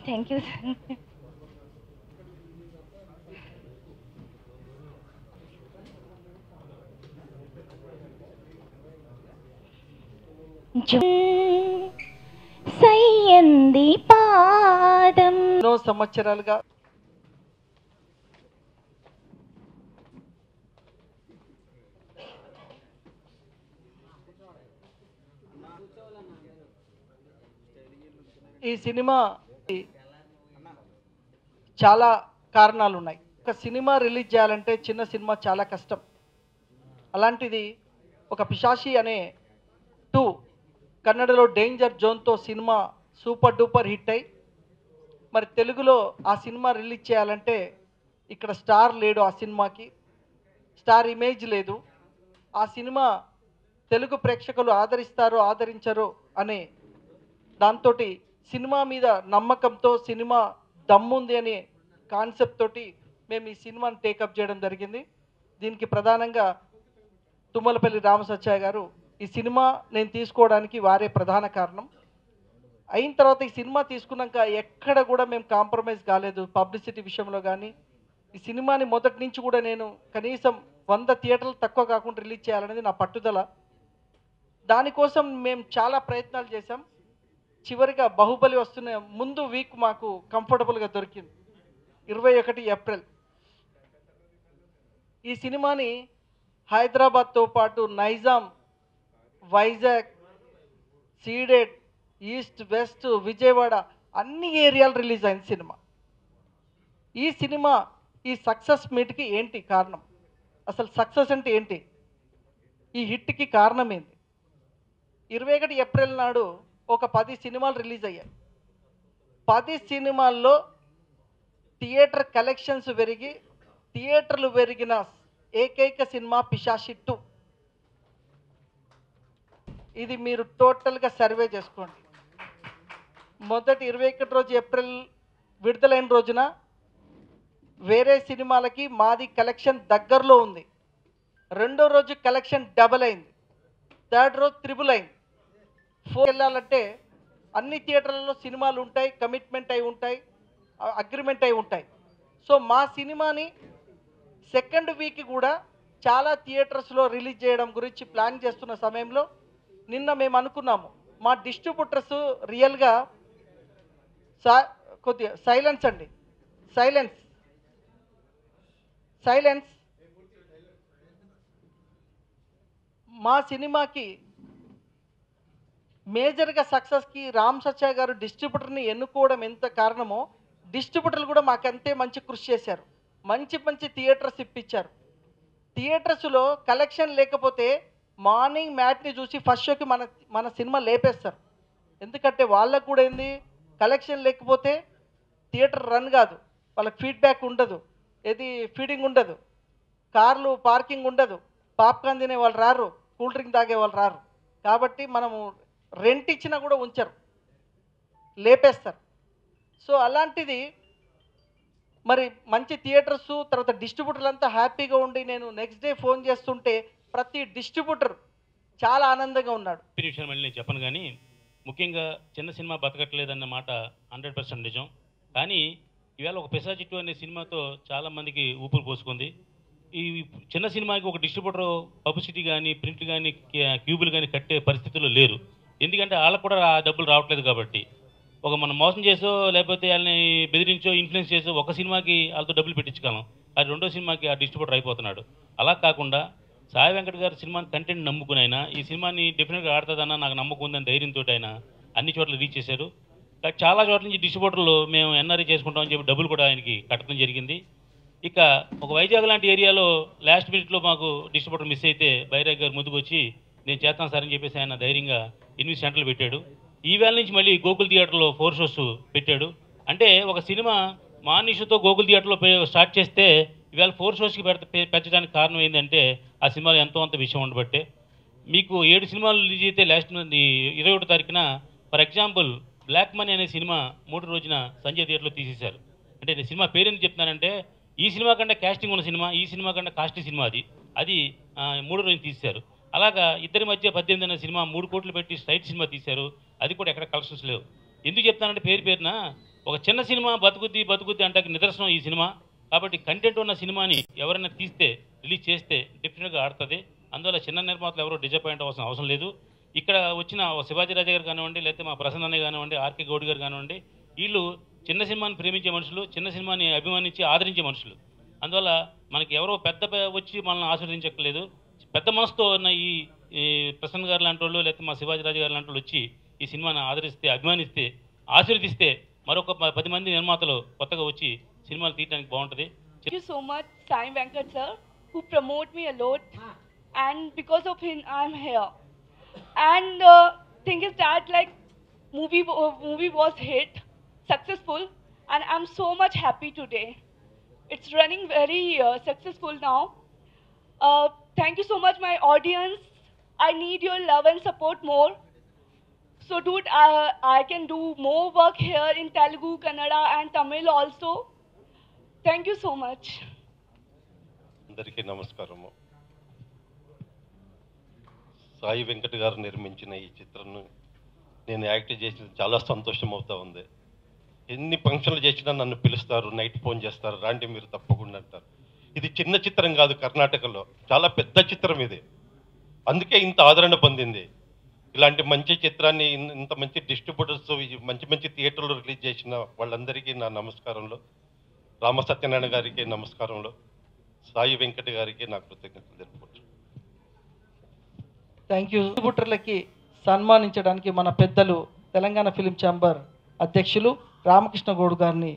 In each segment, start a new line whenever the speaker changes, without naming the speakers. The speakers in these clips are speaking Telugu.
థ్యాంక్ యూ సార్ సయ్యంది పాదం
ఎన్నో సంవత్సరాలుగా ఈ సినిమా చాలా కారణాలు ఉన్నాయి ఒక సినిమా రిలీజ్ చేయాలంటే చిన్న సినిమా చాలా కష్టం అలాంటిది ఒక పిశాషి అనే టూ కన్నడలో డేంజర్ జోన్తో సినిమా సూపర్ డూపర్ హిట్ అయి మరి తెలుగులో ఆ సినిమా రిలీజ్ చేయాలంటే ఇక్కడ స్టార్ లేడు ఆ సినిమాకి స్టార్ ఇమేజ్ లేదు ఆ సినిమా తెలుగు ప్రేక్షకులు ఆదరిస్తారో ఆదరించరో అనే దాంతో సినిమా మీద నమ్మకంతో సినిమా దమ్ముంది అనే కాన్సెప్ట్ తోటి మేము ఈ సినిమాని టేకప్ చేయడం జరిగింది దీనికి ప్రధానంగా తుమ్మలపల్లి రామసత్యయ్య గారు ఈ సినిమా నేను తీసుకోవడానికి వారే ప్రధాన కారణం అయిన తర్వాత ఈ సినిమా తీసుకున్నాక ఎక్కడ కూడా మేము కాంప్రమైజ్ కాలేదు పబ్లిసిటీ విషయంలో కానీ ఈ సినిమాని మొదటి నుంచి కూడా నేను కనీసం వంద థియేటర్లు తక్కువ కాకుండా రిలీజ్ చేయాలనేది నా పట్టుదల దానికోసం మేము చాలా ప్రయత్నాలు చేశాం చివరిగా బాహుబలి వస్తున్న ముందు వీక్ మాకు కంఫర్టబుల్గా దొరికింది ఇరవై ఒకటి ఏప్రిల్ ఈ సినిమాని హైదరాబాద్తో పాటు Nizam Vizag ceded east west Vijayawada అన్ని ఏరియాలు రిలీజ్ అయింది సినిమా ఈ సినిమా ఈ సక్సెస్ మీట్కి ఏంటి కారణం అసలు సక్సెస్ అంటే ఏంటి ఈ హిట్కి కారణం ఏంటి ఇరవై ఒకటి ఏప్రిల్ నాడు ఒక పది సినిమాలు రిలీజ్ అయ్యాయి పది సినిమాల్లో థియేటర్ కలెక్షన్స్ పెరిగి థియేటర్లు పెరిగిన ఏకైక సినిమా పిశాషి టూ ఇది మీరు టోటల్గా సర్వే చేసుకోండి మొదటి ఇరవై ఒకటి రోజు ఏప్రిల్ విడుదలైన రోజున వేరే సినిమాలకి మాది కలెక్షన్ దగ్గరలో ఉంది రెండో రోజు కలెక్షన్ డబల్ అయింది థర్డ్ రోజు త్రిబుల్ అయింది ఫోర్ వెళ్ళాలంటే అన్ని థియేటర్లలో సినిమాలు ఉంటాయి కమిట్మెంట్ అయి ఉంటాయి అగ్రిమెంట్ అయి ఉంటాయి సో మా సినిమాని సెకండ్ వీక్ కూడా చాలా థియేటర్స్లో రిలీజ్ చేయడం గురించి ప్లాన్ చేస్తున్న సమయంలో నిన్న మేము అనుకున్నాము మా డిస్ట్రిబ్యూటర్స్ రియల్గా సా కొద్దిగా సైలెన్స్ అండి సైలెన్స్ సైలెన్స్ మా సినిమాకి మేజర్గా సక్సెస్కి రామ్ సత్య గారు డిస్ట్రిబ్యూటర్ని ఎన్నుకోవడం ఎంత కారణమో డిస్ట్రిబ్యూటర్లు కూడా మాకంతే మంచి కృషి చేశారు మంచి మంచి థియేటర్స్ ఇప్పించారు థియేటర్స్లో కలెక్షన్ లేకపోతే మార్నింగ్ మ్యాట్ని చూసి ఫస్ట్ షోకి మన మన సినిమా లేపేస్తారు ఎందుకంటే వాళ్ళకు కూడా ఏంది కలెక్షన్ లేకపోతే థియేటర్ రన్ కాదు వాళ్ళకి ఫీడ్బ్యాక్ ఉండదు ఏది ఫీడింగ్ ఉండదు కార్లు పార్కింగ్ ఉండదు పాప్కార్న్ తినే వాళ్ళు రారు కూల్ డ్రింక్ తాగే వాళ్ళు రారు కాబట్టి మనము రెంట్ ఇచ్చినా కూడా ఉంచరు లేపేస్తారు సో అలాంటిది మరి మంచి థియేటర్స్ తర్వాత డిస్ట్రిబ్యూటర్లు అంతా హ్యాపీగా ఉండి నేను నెక్స్ట్ డే ఫోన్ చేస్తుంటే ప్రతి డిస్ట్రిబ్యూటర్ చాలా ఆనందంగా ఉన్నాడు
ఈ విషయం మళ్ళీ నేను చెప్పను కానీ ముఖ్యంగా చిన్న సినిమా బతకట్లేదన్న మాట హండ్రెడ్ పర్సెంట్ నిజం కానీ ఈవేళ ఒక పెసాజిట్టు అనే సినిమాతో చాలా మందికి ఊపిరి పోసుకుంది ఈ చిన్న సినిమాకి ఒక డిస్ట్రిబ్యూటర్ పబ్లిసిటీ కానీ ప్రింట్ కానీ క్యూబులు కానీ కట్టే పరిస్థితుల్లో లేరు ఎందుకంటే వాళ్ళకు కూడా ఆ డబ్బులు రావట్లేదు కాబట్టి ఒక మనం మోసం చేసో లేకపోతే వాళ్ళని బెదిరించో ఇన్ఫ్లుయెన్స్ చేసో ఒక సినిమాకి వాళ్ళతో డబ్బులు పెట్టించగలం అది రెండో సినిమాకి ఆ డిస్ట్రిబ్యూటర్ అయిపోతున్నాడు అలా కాకుండా సాయి వెంకట్ గారి సినిమాని కంటెంట్ నమ్ముకుని అయినా ఈ సినిమాని డెఫినెట్గా ఆడుతుందన్న నాకు నమ్మకం ఉందని ధైర్యంతో ఆయన అన్ని చోట్ల రీచ్ చేశారు కానీ చాలా చోట్ల నుంచి డిస్ట్రిబ్యూటర్లు మేము ఎన్ఆర్ఐ చేసుకుంటామని చెప్పి డబ్బులు కూడా ఆయనకి కట్టడం జరిగింది ఇక ఒక వైజాగ్ లాంటి ఏరియాలో లాస్ట్ మినిట్లో మాకు డిస్ట్రిబ్యూటర్ మిస్ అయితే బైరాగ్ గారు ముందుకు వచ్చి నేను చేస్తాను సార్ అని చెప్పేసి ఆయన ధైర్యంగా ఎనిమిది సెంటర్లు పెట్టాడు ఈ వేళ నుంచి మళ్ళీ గోకుల్ థియేటర్లో ఫోర్ షోస్ పెట్టాడు అంటే ఒక సినిమా మానిషుతో గోకుల్ థియేటర్లో పే- స్టార్ట్ చేస్తే ఇవాళ ఫోర్ షోస్కి పెడత పె- పెంచడానికి కారణం ఏంటంటే ఆ సినిమాలో ఎంతో అంత విషయం ఉండబట్టే మీకు ఏడు సినిమాలు రిలీజ్ అయితే లాస్ట్ నుండి ఇరవై ఒకటో తారీఖున ఫర్ ఎగ్జాంపుల్ బ్లాక్ మనీ అనే సినిమా మూడు రోజున సంజయ్ థియేటర్లో తీసేశారు అంటే నేను సినిమా పేరు ఎందుకు చెప్తున్నానంటే ఈ సినిమా కంటే కాస్టింగ్ ఉన్న సినిమా ఈ సినిమా కంటే కాస్ట్లీ సినిమా అది అది ఆ, మూడు రోజులు తీశారు అలాగా ఇద్దరి మధ్య పద్దెనిమిది అనే సినిమా మూడు కోట్లు పెట్టి స్ట్రైట్ సినిమా తీశారు అది కూడా ఎక్కడ కలెక్షన్స్ లేవు ఎందుకు చెప్తానంటే పేరు పేరున ఒక చిన్న సినిమా బతుకుద్ది బతుకుద్ది అంటే నిదర్శనం ఈ సినిమా కాబట్టి కంటెంట్ ఉన్న సినిమాని ఎవరైనా తీస్తే రిలీజ్ చేస్తే డెఫినెట్గా ఆడుతుంది అందువల్ల చిన్న నిర్మాతలు ఎవరో డిసప్పాయింట్ అవ్వాల్సిన అవసరం లేదు ఇక్కడ వచ్చిన ఓ శివాజీ రాజా గారు కానివ్వండి లేకపోతే మా ప్రసన్న అన్నయ్య కానివ్వండి ఆర్కే గౌడ్ గారు కానివ్వండి వీళ్ళు చిన్న సినిమాని ప్రేమించే మనుషులు చిన్న సినిమాని అభిమానించి ఆదరించే మనుషులు అందువల్ల మనకి ఎవరో పెద్ద పె- వచ్చి మనల్ని ఆశీర్వదించక్కర్లేదు పెద్ద మనసుతో ఉన్న ఈ ఈ ప్రసన్న గారు లాంటి వాళ్ళు లేకపోతే మా శివాజీ రాజు గారు లాంటి వాళ్ళు వచ్చి ఈ సినిమాని ఆదరిస్తే అభిమానిస్తే ఆశీర్వదిస్తే మరొక ప- పది మంది నిర్మాతలు కొత్తగా వచ్చి సినిమాలు తీయడానికి బాగుంటుంది
Thank you so much, Sai Venkat sir, who promote me a lot, and because of him, I'm here. And uh, thing is that like movie uh, movie was hit, successful, and I'm so much happy today. It's running very uh, successful now. Uh, thank you so much, my audience. I need your love and support more. So, dude, I, I can do more work here in Telugu, Kannada, and Tamil also. Thank you so much.
అందరికీ నమస్కారము సాయి వెంకట్ గారు నిర్మించిన ఈ చిత్రంను నేను యాక్ట్ చేసిన చాలా సంతోషం అవుతా ఉంది ఎన్ని ఫంక్షన్లు చేసినా నన్ను పిలుస్తారు నైట్ ఫోన్ చేస్తారు రాండి మీరు తప్పకుండా అంటారు ఇది చిన్న చిత్రం కాదు కర్ణాటకలో చాలా పెద్ద చిత్రం ఇది అందుకే ఇంత ఆదరణ పొందింది ఇలాంటి మంచి చిత్రాన్ని ఇన్- ఇంత మంచి డిస్ట్రిబ్యూటర్స్ మంచి మంచి థియేటర్లు రిలీజ్ చేసిన వాళ్ళందరికీ నా నమస్కారంలో రామ సత్యనారాయణ గారికి నమస్కారంలో సాయి వెంకట గారికి నా కృతజ్ఞతలు తెలుపుకుంటున్నాను
థ్యాంక్ యూ డిస్ట్రిబ్యూటర్లకి సన్మానించడానికి మన పెద్దలు తెలంగాణ ఫిలిం ఛాంబర్ అధ్యక్షులు రామకృష్ణ గౌడ్ గారిని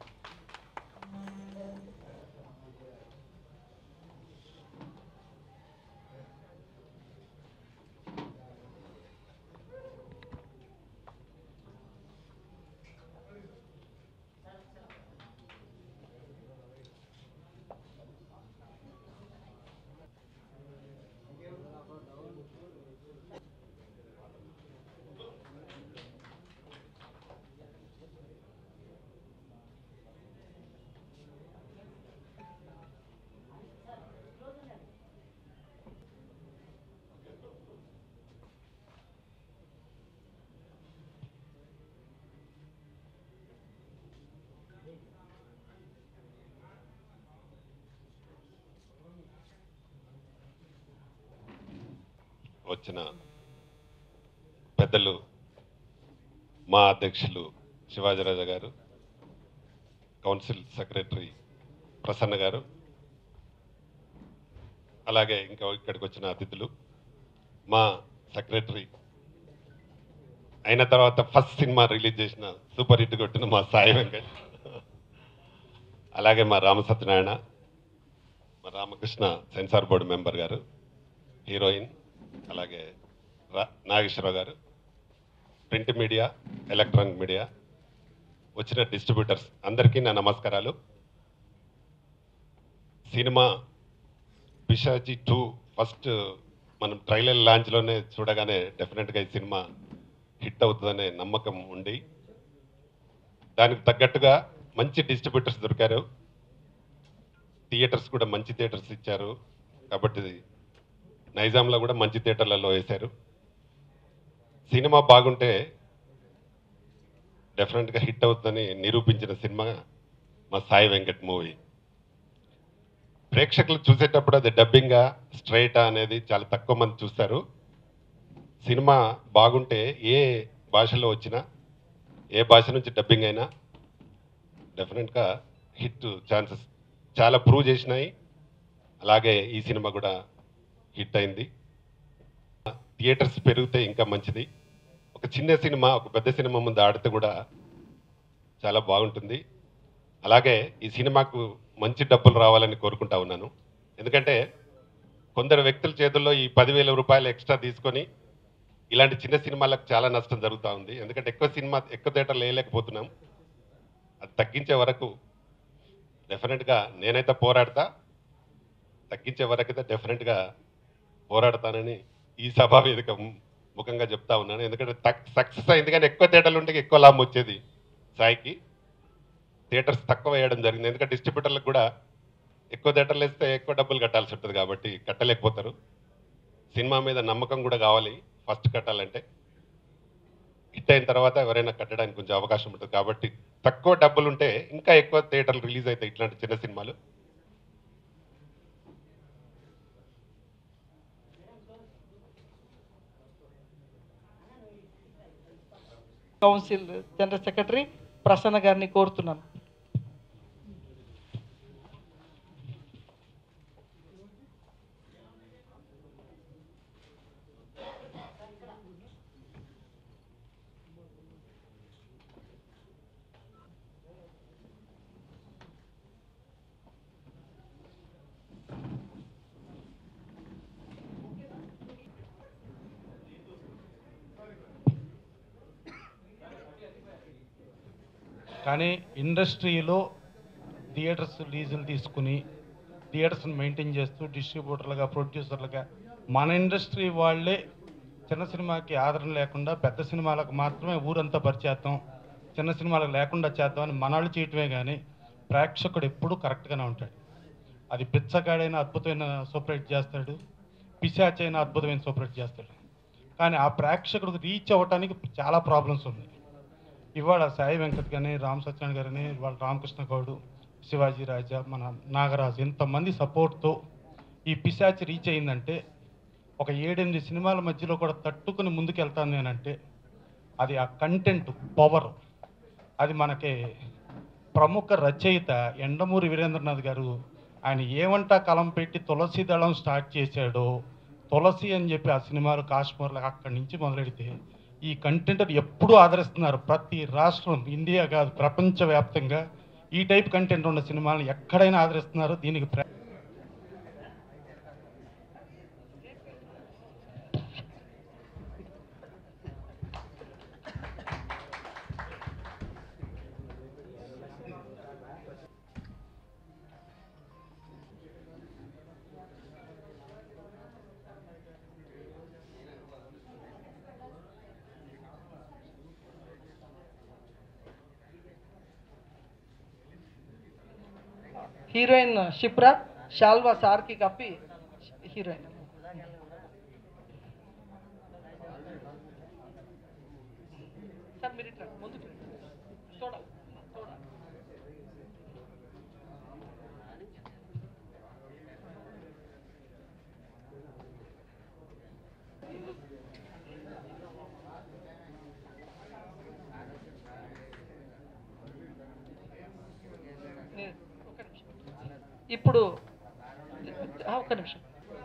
వచ్చిన పెద్దలు మా అధ్యక్షులు శివాజీరాజా గారు కౌన్సిల్ సెక్రటరీ ప్రసన్న గారు అలాగే ఇంకా ఇక్కడికి వచ్చిన అతిథులు మా సెక్రటరీ అయిన తర్వాత ఫస్ట్ సినిమా రిలీజ్ చేసిన సూపర్ హిట్ కొట్టిన మా సాయి వెంకట్ అలాగే మా రామ సత్యనారాయణ మా రామకృష్ణ సెన్సార్ బోర్డు మెంబర్ గారు హీరోయిన్ అలాగే రా- Nageswara Rao garu print media electronic media వచ్చిన డిస్ట్రిబ్యూటర్స్ అందరికీ నా నమస్కారాలు సినిమా పిశాచి టూ ఫస్ట్ మనం ట్రైలర్ లాంచ్లోనే చూడగానే డెఫినెట్గా ఈ సినిమా హిట్ అవుతుందనే నమ్మకం ఉండి దానికి తగ్గట్టుగా మంచి డిస్ట్రిబ్యూటర్స్ దొరికారు థియేటర్స్ కూడా మంచి థియేటర్స్ ఇచ్చారు కాబట్టి నైజాంలో కూడా మంచి థియేటర్లలో వేశారు సినిమా బాగుంటే డెఫినెట్గా హిట్ అవుతుందని నిరూపించిన సినిమా మా సాయి వెంకట్ మూవీ ప్రేక్షకులు చూసేటప్పుడు అది డబ్బింగా స్ట్రైటా అనేది చాలా తక్కువ మంది చూస్తారు సినిమా బాగుంటే ఏ భాషలో వచ్చినా ఏ భాష నుంచి డబ్బింగ్ అయినా డెఫినెట్గా హిట్ ఛాన్సెస్ చాలా ప్రూవ్ చేసినాయి అలాగే ఈ సినిమా కూడా హిట్ అయింది థియేటర్స్ పెరిగితే ఇంకా మంచిది ఒక చిన్న సినిమా ఒక పెద్ద సినిమా ముందు ఆడితే కూడా చాలా బాగుంటుంది అలాగే ఈ సినిమాకు మంచి డబ్బులు రావాలని కోరుకుంటా ఉన్నాను ఎందుకంటే కొందరు వ్యక్తుల చేతుల్లో ఈ పదివేల రూపాయలు ఎక్స్ట్రా తీసుకొని ఇలాంటి చిన్న సినిమాలకు చాలా నష్టం జరుగుతూ ఉంది ఎందుకంటే ఎక్కువ సినిమా ఎక్కువ థియేటర్లు వేయలేకపోతున్నాం అది తగ్గించే వరకు డెఫినెట్గా నేనైతే పోరాడతా తగ్గించే వరకైతే డెఫినెట్గా పోరాడతానని ఈ సభా వేదిక ము- ముఖంగా చెప్తా ఉన్నాను ఎందుకంటే సక్సెస్ అయింది కానీ ఎక్కువ థియేటర్లు ఉంటే ఎక్కువ లాభం వచ్చేది సాయికి థియేటర్స్ తక్కువ వేయడం జరిగింది ఎందుకంటే డిస్ట్రిబ్యూటర్లకు కూడా ఎక్కువ థియేటర్లు వేస్తే ఎక్కువ డబ్బులు కట్టాల్సి ఉంటుంది కాబట్టి కట్టలేకపోతారు సినిమా మీద నమ్మకం కూడా కావాలి ఫస్ట్ కట్టాలంటే హిట్ అయిన తర్వాత ఎవరైనా కట్టడానికి కొంచెం అవకాశం ఉంటుంది కాబట్టి తక్కువ డబ్బులు ఉంటే ఇంకా ఎక్కువ థియేటర్లు రిలీజ్ అవుతాయి ఇట్లాంటి చిన్న సినిమాలు
కౌన్సిల్ జనరల్ సెక్రటరీ ప్రసన్న గారిని కోరుతున్నాను
కానీ ఇండస్ట్రీలో థియేటర్స్ లీజులు తీసుకుని థియేటర్స్ని మెయింటైన్ చేస్తూ డిస్ట్రిబ్యూటర్లుగా ప్రొడ్యూసర్లుగా మన ఇండస్ట్రీ వాళ్ళే చిన్న సినిమాకి ఆదరణ లేకుండా పెద్ద సినిమాలకు మాత్రమే ఊరంతా పరిచేద్దాం చిన్న సినిమాలకు లేకుండా చేద్దామని మనవాళ్ళు చేయటమే కానీ ప్రేక్షకుడు ఎప్పుడూ కరెక్ట్గానే ఉంటాడు అది పిచ్చగాడైనా అద్భుతమైన సూపరేట్ చేస్తాడు పిశాచ్ అయినా అద్భుతమైన సూపరేట్ చేస్తాడు కానీ ఆ ప్రేక్షకుడికి రీచ్ అవ్వటానికి చాలా ప్రాబ్లమ్స్ ఉన్నాయి ఇవాళ సాయి వెంకట్ కానీ రామ్ సత్యనారాయణ గారని ఇవాళ రామకృష్ణ గౌడు శివాజీ రాజా మన నాగరాజు ఇంతమంది సపోర్ట్తో ఈ పిశాచి రీచ్ అయిందంటే ఒక ఏడెనిమిది సినిమాల మధ్యలో కూడా తట్టుకుని ముందుకు వెళ్తాను నేనంటే అది ఆ కంటెంట్ పవర్ అది మనకి ప్రముఖ రచయిత ఎండమూరి వీరేంద్రనాథ్ గారు ఆయన ఏమంటా కలం పెట్టి తులసి దళం స్టార్ట్ చేశాడో తులసి అని చెప్పి ఆ సినిమాలు కాశ్మీర్లో అక్కడి నుంచి మొదలెడితే ఈ కంటెంట్ ఎప్పుడూ ఆదరిస్తున్నారు ప్రతి రాష్ట్రం ఇండియా కాదు ప్రపంచవ్యాప్తంగా ఈ టైప్ కంటెంట్ ఉన్న సినిమాలను ఎక్కడైనా ఆదరిస్తున్నారు దీనికి ప్ర-
హీరోయిన్ షిప్రా షాల్వా సార్కి కప్పి హీరోయిన్ సార్ మీరు ఇట్లా ముందుకు రండి. తోడా, తోడా. నేను- ఒక్క నిమిషం. ఇప్పుడు ఆ, ఒక్క నిమిషం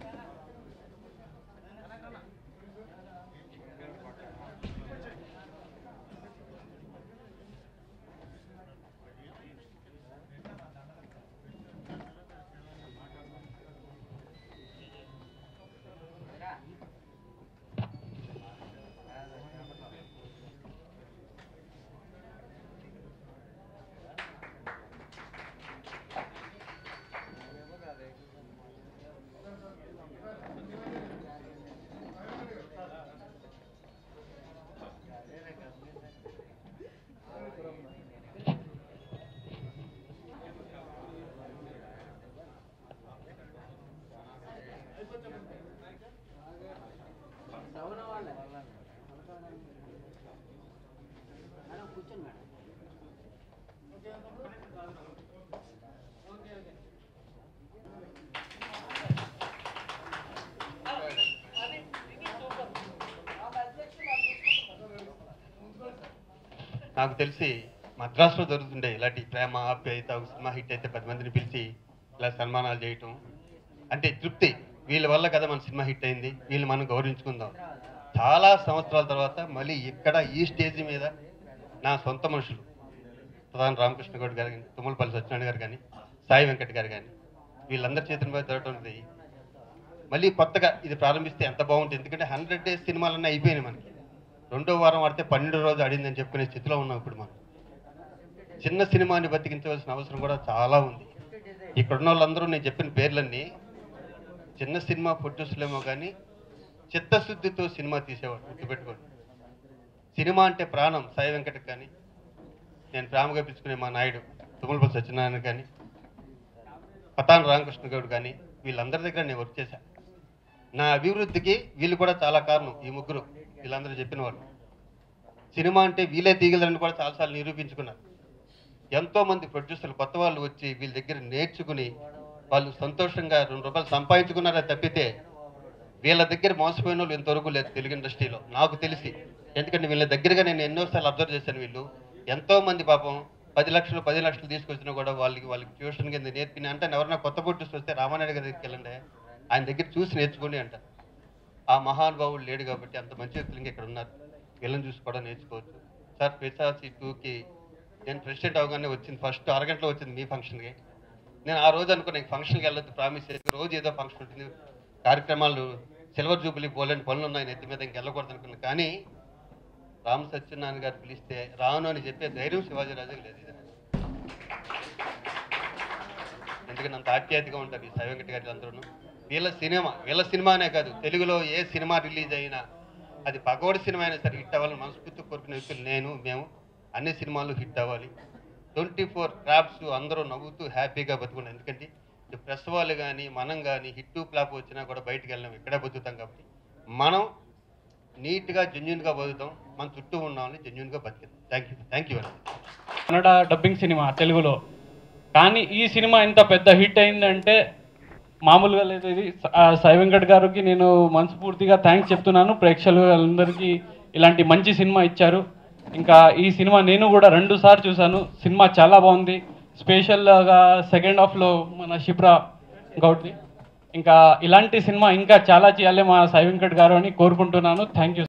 నాకు తెలిసి మద్రాసులో జరుగుతుండే ఇలాంటి ప్రేమ ఆప్యాయత ఒక సినిమా హిట్ అయితే పది మందిని పిలిచి ఇలా సన్మానాలు చేయటం అంటే తృప్తి వీళ్ళ వల్ల కదా మన సినిమా హిట్ అయింది వీళ్ళు మనం గౌరవించుకుందాం చాలా సంవత్సరాల తర్వాత మళ్ళీ ఇక్కడ ఈ స్టేజ్ మీద నా సొంత మనుషులు ప్రధాన రామకృష్ణ గౌడ్ గారు కానీ తుమ్మలపల్లి సత్యనారాయణ గారు కానీ సాయి వెంకట్ గారు కానీ వీళ్ళందరి చేతుల మీద జరగటం అనేది మళ్ళీ కొత్తగా ఇది ప్రారంభిస్తే ఎంత బాగుంటుంది ఎందుకంటే హండ్రెడ్ డేస్ సినిమాలన్నీ అయిపోయినాయి మనకి రెండో వారం ఆడితే పన్నెండు రోజు ఆడిందని చెప్పుకునే స్థితిలో ఉన్నాం ఇప్పుడు మనం చిన్న సినిమాని బతికించవలసిన అవసరం కూడా చాలా ఉంది ఇక్కడున్న వాళ్ళందరూ నేను చెప్పిన పేర్లన్నీ చిన్న సినిమా ప్రొడ్యూసర్లేమో కానీ చిత్తశుద్ధితో సినిమా తీసేవాడు గుర్తుపెట్టుకోండి సినిమా అంటే ప్రాణం సాయి వెంకటకి కానీ నేను ప్రేమగా పిలుచుకునే మా నాయుడు తుమ్మలపల్లి సత్యనారాయణ కానీ పతాన్ రామకృష్ణ గౌడ్ కానీ వీళ్ళందరి దగ్గర నేను వర్క్ చేశా నా అభివృద్ధికి వీళ్ళు కూడా చాలా కారణం ఈ ముగ్గురు వీళ్ళందరూ చెప్పిన వాళ్ళు సినిమా అంటే వీలే తీయగలరని కూడా చాలాసార్లు నిరూపించుకున్నారు ఎంతోమంది ప్రొడ్యూసర్లు కొత్త వాళ్ళు వచ్చి వీళ్ళ దగ్గర నేర్చుకుని వాళ్ళు సంతోషంగా రెండు రూపాయలు సంపాదించుకున్నారా తప్పితే వీళ్ళ దగ్గర మోసపోయిన వాళ్ళు ఇంతవరకు లేదు తెలుగు ఇండస్ట్రీలో నాకు తెలిసి ఎందుకంటే వీళ్ళ దగ్గరగా నేను ఎన్నోసార్లు అబ్జర్వ్ చేశాను వీళ్ళు ఎంతో మంది పాపం పది లక్షలు పది లక్షలు తీసుకొచ్చినా కూడా వాళ్ళకి వాళ్ళకి ట్యూషన్ కింద నేర్పిన అంటే ఎవరైనా కొత్త ప్రొడ్యూసర్ వస్తే రామానాయుడు గారి దగ్గరికి వెళ్ళండి ఆయన దగ్గర చూసి నేర్చుకోండి అంట ఆ మహానుభావుడు లేడు కాబట్టి అంత మంచి వ్యక్తులు ఇంకా ఇక్కడ ఉన్నారు వీళ్ళని చూసి కూడా నేర్చుకోవచ్చు సార్ పిసాసి టూకి నేను ప్రెసిడెంట్ అవగానే వచ్చింది ఫస్ట్ అరగంటలో వచ్చింది మీ ఫంక్షన్కి నేను ఆ రోజు అనుకున్నా ఫంక్షన్కి వెళ్ళొద్దు ప్రామిస్ చేసి రోజు ఏదో ఫంక్షన్ ఉంటుంది కార్యక్రమాలు సిల్వర్ జూబిలీ పోలేని పనులు ఉన్నాయి నెత్తి మీద ఇంక వెళ్ళకూడదు అనుకున్నాను కానీ రామ్ సత్యనారాయణ గారు పిలిస్తే రాను అని చెప్పే ధైర్యం శివాజీరాజుకి లేదు ఇది ఎందుకంటే అంత ఆప్యాయతగా ఉంటారు ఈ సాయి వెంకట గారి అందరూ వీళ్ళ సినిమా వీళ్ళ సినిమానే కాదు తెలుగులో ఏ సినిమా రిలీజ్ అయినా అది పగోడి సినిమా అయినా సరే హిట్ అవ్వాలని మనస్ఫూర్తి కోరుకునే వ్యక్తులు నేను మేము అన్ని సినిమాలు హిట్ అవ్వాలి ట్వంటీ ఫోర్ క్రాఫ్ట్స్ అందరూ నవ్వుతూ హ్యాపీగా బతుకున్నాం ఎందుకంటే ఈ ప్రెస్ వాళ్ళు కానీ మనం కానీ హిట్ ఫ్లాప్ వచ్చినా కూడా బయటికి వెళ్ళాం ఇక్కడే బతుకుతాం కాబట్టి మనం నీట్గా జెన్యున్గా బతుకుతాం మన చుట్టూ ఉన్న వాళ్ళని జెన్యున్గా బతికిద్దాం థ్యాంక్ యూ థ్యాంక్ యూ అండి
కన్నడ డబ్బింగ్ సినిమా తెలుగులో కానీ ఈ సినిమా ఇంత పెద్ద హిట్ అయిందంటే మామూలుగా లేదు ఇది ఆ, సాయి వెంకట్ గారికి నేను మనస్ఫూర్తిగా థ్యాంక్స్ చెప్తున్నాను ప్రేక్షకులందరికీ ఇలాంటి మంచి సినిమా ఇచ్చారు ఇంకా ఈ సినిమా నేను కూడా రెండు సార్లు చూశాను సినిమా చాలా బాగుంది స్పెషల్గా సెకండ్ హాఫ్లో మన శిప్రా గౌడ్ది ఇంకా ఇలాంటి సినిమా ఇంకా చాలా చేయాలి మా సాయి వెంకట్ గారు అని కోరుకుంటున్నాను థ్యాంక్ యూ